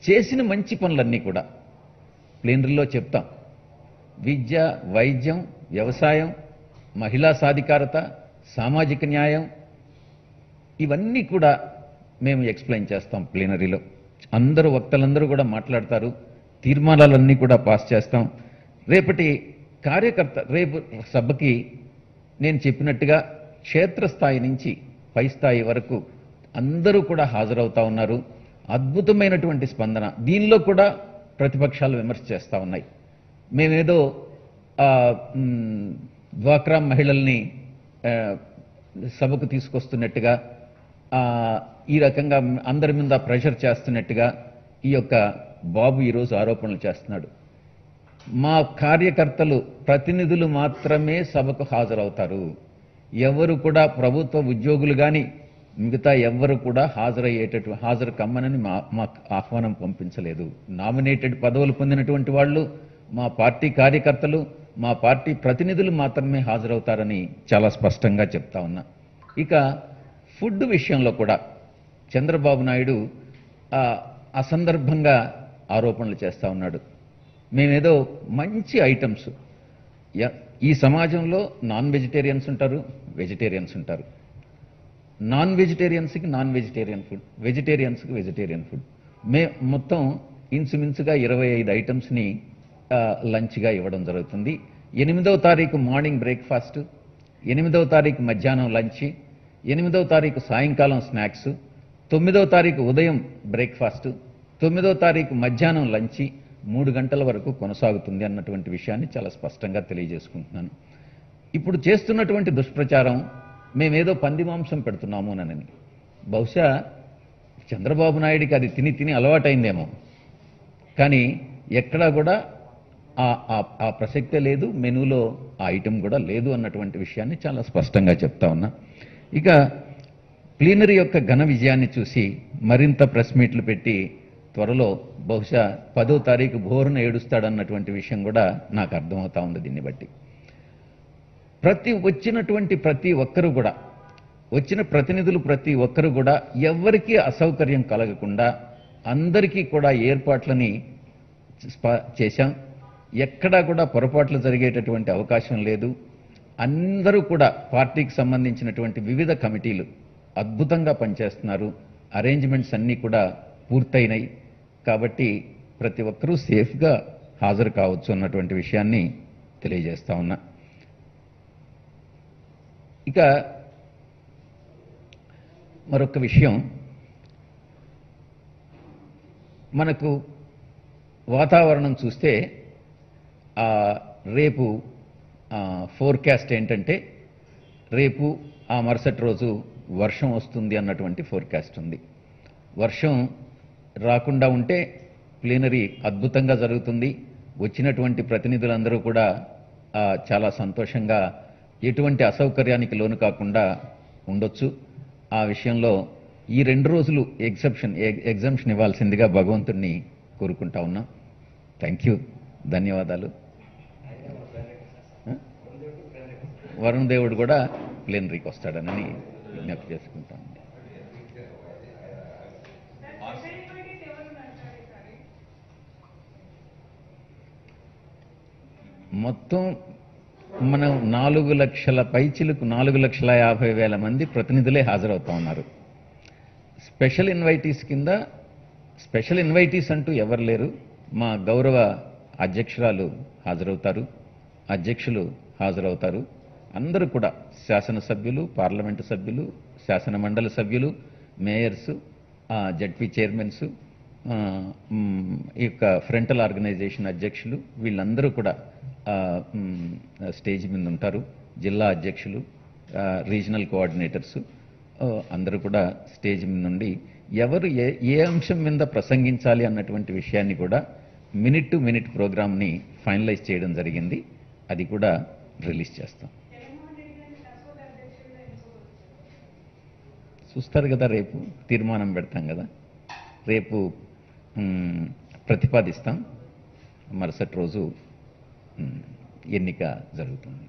చేసిన మంచి పనులన్నీ కూడా ప్లేనరీలో చెప్తాం విద్య వైద్యం వ్యవసాయం మహిళా సాధికారత సామాజిక న్యాయం ఇవన్నీ కూడా మేము ఎక్స్ప్లెయిన్ చేస్తాం ప్లీనరీలో అందరూ వక్తలందరూ కూడా మాట్లాడతారు తీర్మానాలన్నీ కూడా పాస్ చేస్తాం రేపటి కార్యకర్త రేపు సభకి నేను చెప్పినట్టుగా క్షేత్రస్థాయి నుంచి పై స్థాయి వరకు అందరూ కూడా హాజరవుతా ఉన్నారు అద్భుతమైనటువంటి స్పందన దీనిలో కూడా ప్రతిపక్షాలు విమర్శ చేస్తూ ఉన్నాయి మేమేదో ఆ, మ్, డ్వాక్రా మహిళల్ని ఆ, సభకు తీసుకొస్తున్నట్టుగా ఆ, ఈ రకంగా అందరి మీద ప్రెషర్ చేస్తున్నట్టుగా ఈ యొక్క బాబు ఈరోజు ఆరోపణలు చేస్తున్నాడు మా కార్యకర్తలు ప్రతినిధులు మాత్రమే సభకు హాజరవుతారు ఎవరు కూడా ప్రభుత్వ ఉద్యోగులు కానీ మిగతా ఎవ్వరు కూడా హాజరయ్యేటట్టు హాజరు కమ్మనని మా మాకు ఆహ్వానం పంపించలేదు నామినేటెడ్ పదవులు పొందినటువంటి వాళ్ళు మా పార్టీ కార్యకర్తలు మా పార్టీ ప్రతినిధులు మాత్రమే హాజరవుతారని చాలా స్పష్టంగా చెప్తా ఉన్నా ఇక ఫుడ్ విషయంలో కూడా చంద్రబాబు నాయుడు ఆ, అసందర్భంగా ఆరోపణలు చేస్తా ఉన్నాడు మేమేదో మంచి ఐటమ్స్ య- ఈ సమాజంలో నాన్ వెజిటేరియన్స్ ఉంటారు వెజిటేరియన్స్ ఉంటారు నాన్ వెజిటేరియన్స్కి నాన్ వెజిటేరియన్ ఫుడ్ వెజిటేరియన్స్కి వెజిటేరియన్ ఫుడ్ మే మొత్తం ఇంచుమించుగా ఇరవై ఐదు ఐటమ్స్ని లంచ్గా ఇవ్వడం జరుగుతుంది ఎనిమిదవ తారీఖు మార్నింగ్ బ్రేక్ఫాస్ట్ ఎనిమిదవ తారీఖు మధ్యాహ్నం లంచ్ ఎనిమిదవ తారీఖు సాయంకాలం స్నాక్స్ తొమ్మిదవ తారీఖు ఉదయం బ్రేక్ఫాస్ట్ తొమ్మిదవ తారీఖు మధ్యాహ్నం లంచ్ మూడు గంటల వరకు కొనసాగుతుంది అన్నటువంటి విషయాన్ని చాలా స్పష్టంగా తెలియజేసుకుంటున్నాను ఇప్పుడు చేస్తున్నటువంటి దుష్ప్రచారం మేమేదో పంది మాంసం పెడుతున్నాము అని బహుశా చంద్రబాబు నాయుడికి అది తిని తిని అలవాటైందేమో కానీ ఎక్కడా కూడా ఆ ఆ- ఆ ప్రసక్తే లేదు మెనూలో ఆ ఐటెం కూడా లేదు అన్నటువంటి విషయాన్ని చాలా స్పష్టంగా చెప్తా ఉన్నా ఇక ప్లీనరీ యొక్క ఘన విజయాన్ని చూసి మరింత ప్రెస్ మీట్లు పెట్టి త్వరలో బహుశా పదో తారీఖు భోరున ఏడుస్తాడన్నటువంటి విషయం కూడా నాకు అర్థమవుతా ఉంది దీన్ని బట్టి ప్రతి వచ్చినటువంటి ప్రతి ఒక్కరు కూడా వచ్చిన ప్రతినిధులు ప్రతి ఒక్కరు కూడా ఎవ్వరికీ అసౌకర్యం కలగకుండా అందరికీ కూడా ఏర్పాట్లని స్ప- చేశాం ఎక్కడా కూడా పొరపాట్లు జరిగేటటువంటి అవకాశం లేదు అందరూ కూడా పార్టీకి సంబంధించినటువంటి వివిధ కమిటీలు అద్భుతంగా పనిచేస్తున్నారు అరేంజ్మెంట్స్ అన్నీ కూడా పూర్తయినాయి కాబట్టి ప్రతి ఒక్కరూ సేఫ్గా హాజరు కావచ్చు అన్నటువంటి విషయాన్ని తెలియజేస్తా ఉన్నా ఇక మరొక విషయం మనకు వాతావరణం చూస్తే ఆ, రేపు ఫోర్కాస్ట్ ఏంటంటే రేపు ఆ మరుసటి రోజు వర్షం వస్తుంది అన్నటువంటి ఫోర్కాస్ట్ ఉంది వర్షం రాకుండా ఉంటే ప్లీనరీ అద్భుతంగా జరుగుతుంది వచ్చినటువంటి ప్రతినిధులందరూ కూడా ఆ, చాలా సంతోషంగా ఎటువంటి అసౌకర్యానికి లోను కాకుండా ఉండొచ్చు ఆ విషయంలో ఈ రెండు రోజులు ఎగ్జెప్షన్ ఎగ్జంప్షన్ ఇవ్వాల్సిందిగా భగవంతుడిని కోరుకుంటా ఉన్నాం థ్యాంక్ యూ ధన్యవాదాలు వరుణ్ దేవుడు కూడా ప్లేనరీకి వస్తాడనని విజ్ఞప్తి చేసుకుంటాను మొత్తం మనం నాలుగు లక్షల పైచిలకు నాలుగు లక్షల యాభై వేల మంది ప్రతినిధులే హాజరవుతా ఉన్నారు స్పెషల్ ఇన్వైటీస్ కింద స్పెషల్ ఇన్వైటీస్ అంటూ ఎవరు లేరు మా గౌరవ అధ్యక్షురాలు హాజరవుతారు అధ్యక్షులు హాజరవుతారు అందరూ కూడా శాసనసభ్యులు పార్లమెంటు సభ్యులు శాసన మండలి సభ్యులు మేయర్స్ జడ్పీ చైర్మన్స్ ఆ, మ్, ఈ యొక్క ఫ్రంటల్ ఆర్గనైజేషన్ అధ్యక్షులు వీళ్ళందరూ కూడా ఆ, మ్, స్టేజ్ మీద ఉంటారు జిల్లా అధ్యక్షులు ఆ, రీజనల్ కోఆర్డినేటర్స్ ఆ, అందరూ కూడా స్టేజ్ మీద నుండి ఎవరు ఏ ఏ అంశం మీద ప్రసంగించాలి అన్నటువంటి విషయాన్ని కూడా మినిట్ టు మినిట్ ప్రోగ్రామ్ని ఫైనలైజ్ చేయడం జరిగింది అది కూడా రిలీజ్ చేస్తాం చూస్తారు కదా రేపు తీర్మానం పెడతాం కదా రేపు మ్, ప్రతిపాదిస్తాం మరుసటి రోజు మ్, ఎన్నిక జరుగుతుంది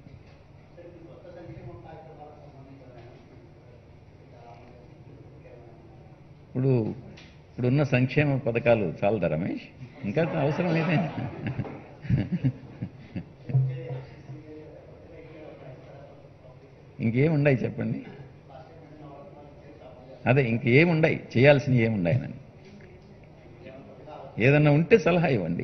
ఇప్పుడు ఇప్పుడున్న సంక్షేమ పథకాలు చాలదా రమేష్ ఇంకా అవసరం లేదే ఇంకేముండయి చెప్పండి అదే ఇంకేముండయి చేయాల్సినవి ఏముండయి నన్ను ఏదన్నా ఉంటే సలహా ఇవ్వండి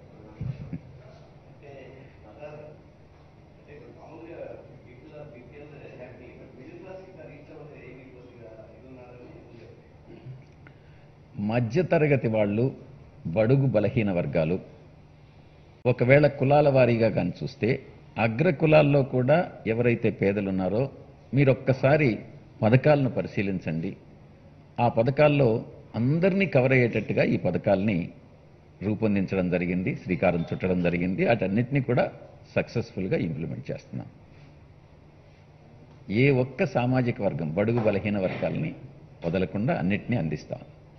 మధ్యతరగతి వాళ్ళు బడుగు బలహీన వర్గాలు ఒకవేళ కులాల వారీగా కానీ చూస్తే అగ్ర కులాల్లో కూడా ఎవరైతే పేదలు ఉన్నారో మీరు ఒక్కసారి పథకాలను పరిశీలించండి ఆ పథకాల్లో అందరినీ కవర్ అయ్యేటట్టుగా ఈ పథకాల్ని రూపొందించడం జరిగింది శ్రీకారం చుట్టడం జరిగింది వాటన్నిటినీ కూడా సక్సెస్ఫుల్గా ఇంప్లిమెంట్ చేస్తున్నాం ఏ ఒక్క సామాజిక వర్గం బడుగు బలహీన వర్గాల్ని వదలకుండా అన్నిటినీ అందిస్తాం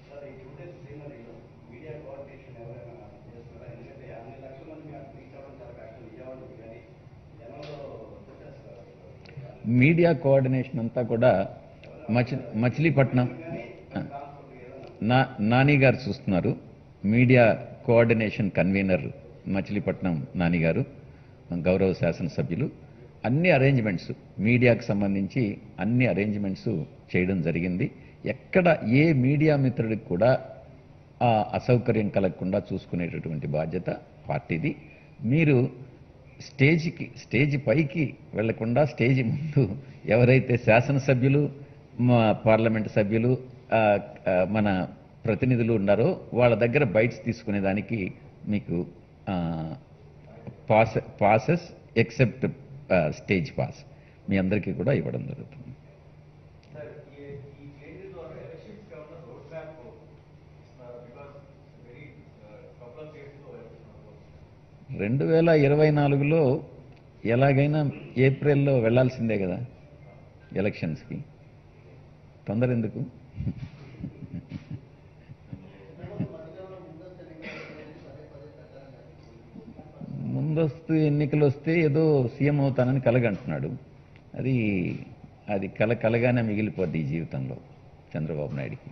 మీడియా కోఆర్డినేషన్ అంతా కూడా మచ్ మచిలీపట్నం నా నాని గారు చూస్తున్నారు media coordination convener Machilipatnam Nani గారు గౌరవ శాసనసభ్యులు అన్ని అరేంజ్మెంట్స్ మీడియాకు సంబంధించి అన్ని అరేంజ్మెంట్స్ చేయడం జరిగింది ఎక్కడ ఏ మీడియా మిత్రుడికి కూడా ఆ అసౌకర్యం కలగకుండా చూసుకునేటటువంటి బాధ్యత పార్టీది మీరు స్టేజ్కి స్టేజ్ పైకి వెళ్లకుండా స్టేజ్ ముందు ఎవరైతే శాసనసభ్యులు మా పార్లమెంట్ సభ్యులు ఆ, ఆ, మన ప్రతినిధులు ఉన్నారో వాళ్ళ దగ్గర బైట్స్ తీసుకునేదానికి మీకు pass passes except stage pass మీ అందరికీ కూడా ఇవ్వడం జరుగుతుంది సార్ ఈ ఈ చేంజెస్ ద్వారా ఎలక్షన్స్ కావాలన్నా రోడ్ మ్యాప్ ఇస్తున్నారు because very couple of years లో ఎలక్షన్ రెండు వేల ఇరవై నాలుగులో ఎలాగైనా ఏప్రిల్లో వెళ్ళాల్సిందే కదా ఎలక్షన్స్కి తొందర ఎందుకు ముందస్తు ఎన్నికలు వస్తే ఏదో సీఎం అవుతానని కలగంటున్నాడు అది అది కల కలగానే మిగిలిపోద్ది ఈ జీవితంలో చంద్రబాబు నాయుడికి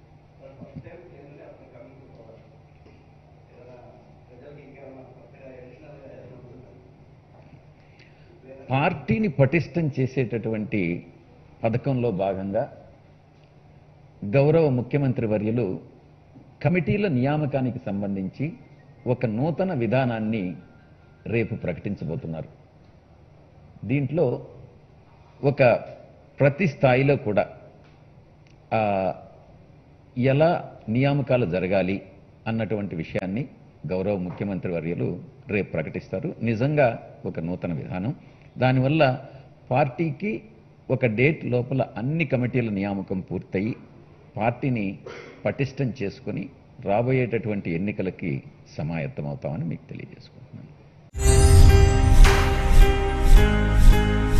పార్టీని పటిష్టం చేసేటటువంటి పథకంలో భాగంగా గౌరవ ముఖ్యమంత్రి వర్యులు కమిటీల నియామకానికి సంబంధించి ఒక నూతన విధానాన్ని రేపు ప్రకటించబోతున్నారు దీంట్లో ఒక ప్రతి స్థాయిలో కూడా ఆ, ఎలా నియామకాలు జరగాలి అన్నటువంటి విషయాన్ని గౌరవ ముఖ్యమంత్రి వర్యులు రేపు ప్రకటిస్తారు నిజంగా ఒక నూతన విధానం దానివల్ల పార్టీకి ఒక డేట్ లోపల అన్ని కమిటీల నియామకం పూర్తయి పార్టీని పటిష్టం చేసుకుని రాబోయేటటువంటి ఎన్నికలకి సమాయత్తమవుతామని మీకు తెలియజేసుకుంటున్నాను